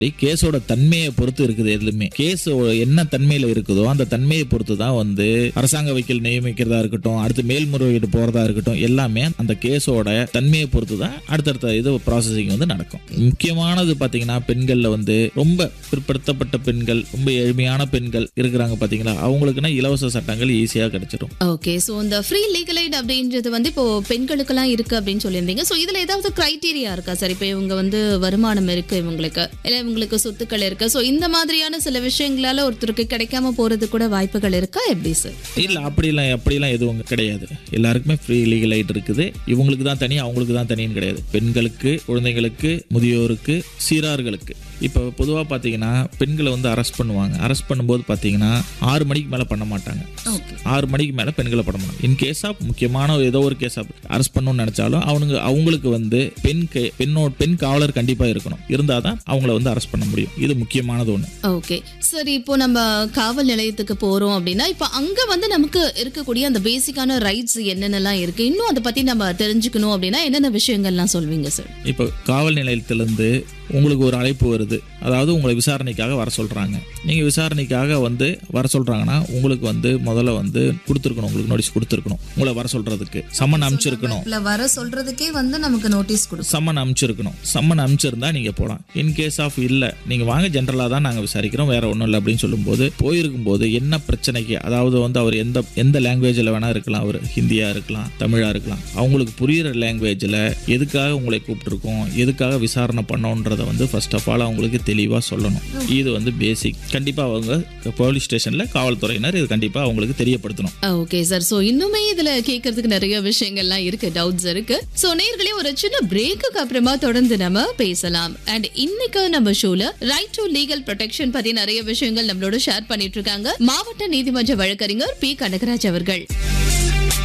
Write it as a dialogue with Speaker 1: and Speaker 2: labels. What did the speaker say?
Speaker 1: கேஸோட தன்மையை பொறுத்து இருக்குது எதுலுமே கேஸ் என்ன தன்மையில இருக்குதோ அந்த தன்மையை பொறுத்து தான் வந்து அரசாங்க வக்கீல் நியமிக்கிறதா இருக்கட்டும் அடுத்து மேல்முறையீடு போறதா இருக்கட்டும் எல்லாமே அந்த கேஸோட தன்மையை பொறுத்து தான் அடுத்தடுத்த இது ப்ராசஸிங் வந்து நடக்கும் முக்கியமானது பாத்தீங்கன்னா பெண்கள்ல வந்து ரொம்ப பிற்படுத்தப்பட்ட பெண்கள் ரொம்ப எளிமையான பெண்கள் இருக்கிறாங்க பாத்தீங்களா அவங்களுக்குன்னா இலவச சட்டங்கள் ஈஸியா கிடைச்சிடும்
Speaker 2: ஓகே ஸோ இந்த ஃப்ரீ லீகல் எய்ட் அப்படின்றது வந்து இப்போ பெண்களுக்கெல்லாம் இருக்கு அப்படின்னு சொல்லியிருந்தீங்க ஸோ இதுல ஏதாவது கிரைட்டீரியா இருக்கா சார் இப்போ இவங்க வந்து வருமானம் இருக்கு இவங்களுக்கு இல்லை இவங்களுக்கு சொத்துக்கள் இருக்கு ஸோ இந்த மாதிரியான சில விஷயங்களால ஒருத்தருக்கு கிடைக்காம போறது கூட வாய்ப்புகள் இருக்கா எப்படி சார்
Speaker 1: இல்ல அப்படிலாம் அப்படிலாம் எதுவும் கிடையாது எல்லாருக்குமே ஃப்ரீ லீகல் எய்ட் இருக்குது இவங்களுக்கு தான் தனி அவங்களுக்கு தான் தனின்னு கிடையாது பெண்களுக்கு குழந்தைங்களுக்கு முதியோருக்கு சீரார்களுக்கு இப்போ பொதுவாக பார்த்தீங்கன்னா பெண்களை வந்து அரெஸ்ட் பண்ணுவாங்க அரெஸ்ட் பண்ணும்போது பார்த்தீங்கன்னா ஆறு மணிக்கு மேலே பண்ண மாட்டாங்க
Speaker 2: ஓகே
Speaker 1: ஆறு மணிக்கு மேலே பெண்களை பண்ண மாட்டாங்க இன் கேஸ் ஆஃப் முக்கியமான ஏதோ ஒரு கேஸ் ஆஃப் அரெஸ்ட் பண்ணணும்னு நினச்சாலும் அவனுங்க அவங்களுக்கு வந்து பெண் கே பெண்ணோட பெண் காவலர் கண்டிப்பாக இருக்கணும் இருந்தால் தான் அவங்கள வந்து அரெஸ்ட் பண்ண முடியும் இது முக்கியமானது ஒன்று
Speaker 2: ஓகே சரி இப்போ நம்ம காவல் நிலையத்துக்கு போறோம் அப்படின்னா இப்போ அங்க வந்து நமக்கு இருக்கக்கூடிய அந்த பேசிக்கான ரைட்ஸ் என்னென்னலாம் இருக்கு இன்னும் அதை பத்தி நம்ம தெரிஞ்சுக்கணும் அப்படின்னா என்னென்ன விஷயங்கள்லாம் சொல்வீங்க சார்
Speaker 1: இப்போ காவல் நிலையத்திலேருந்து உங்களுக்கு ஒரு அழைப்பு வருது அதாவது உங்களை விசாரணைக்காக வர சொல்கிறாங்க நீங்கள் விசாரணைக்காக வந்து வர சொல்கிறாங்கன்னா உங்களுக்கு வந்து முதல்ல வந்து கொடுத்துருக்கணும் உங்களுக்கு நோட்டீஸ் கொடுத்துருக்கணும் உங்களை வர சொல்கிறதுக்கு சம்மன் அனுப்பிச்சிருக்கணும்
Speaker 3: இல்ல வர சொல்றதுக்கே வந்து நமக்கு நோட்டீஸ் கொடுக்கும்
Speaker 1: சம்மன் அனுப்பிச்சிருக்கணும் சம்மன் அனுப்பிச்சிருந்தா நீங்கள் போகலாம் இன் கேஸ் ஆஃப் இல்லை நீங்கள் வாங்க ஜென்ரலாக தான் நாங்கள் விசாரிக்கிறோம் வேற ஒன்றும் இல்லை அப்படின்னு சொல்லும்போது போயிருக்கும்போது என்ன பிரச்சனைக்கு அதாவது வந்து அவர் எந்த எந்த லாங்குவேஜில் வேணா இருக்கலாம் அவர் ஹிந்தியாக இருக்கலாம் தமிழாக இருக்கலாம் அவங்களுக்கு புரியிற லாங்குவேஜில் எதுக்காக உங்களை கூப்பிட்டுருக்கோம் எதுக்காக விசாரணை பண்ணோன்றதை வந்து ஃபர்ஸ்ட் ஆஃப் ஆல் அவங்களுக்கு தெளிவாக சொல்லணும் இது வந்து பேசிக் கண்டிப்பாக அவங்க போலீஸ் ஸ்டேஷனில் காவல்துறையினர் இது கண்டிப்பாக அவங்களுக்கு தெரியப்படுத்தணும்
Speaker 2: ஓகே சார் சோ இன்னுமே இதுல கேட்கறதுக்கு நிறைய விஷயங்கள்லாம் இருக்கு டவுட்ஸ் இருக்கு சோ நேர்களே ஒரு சின்ன பிரேக்குக்கு அப்புறமா தொடர்ந்து நம்ம பேசலாம் அண்ட் இன்னைக்கு நம்ம ஷோல ரைட் டு லீகல் ப்ரொடெக்ஷன் பத்தி நிறைய விஷயங்கள் நம்மளோட ஷேர் பண்ணிட்டு இருக்காங்க மாவட்ட நீதிமன்ற வழக்கறிஞர் பி கனகராஜ் அவர்கள்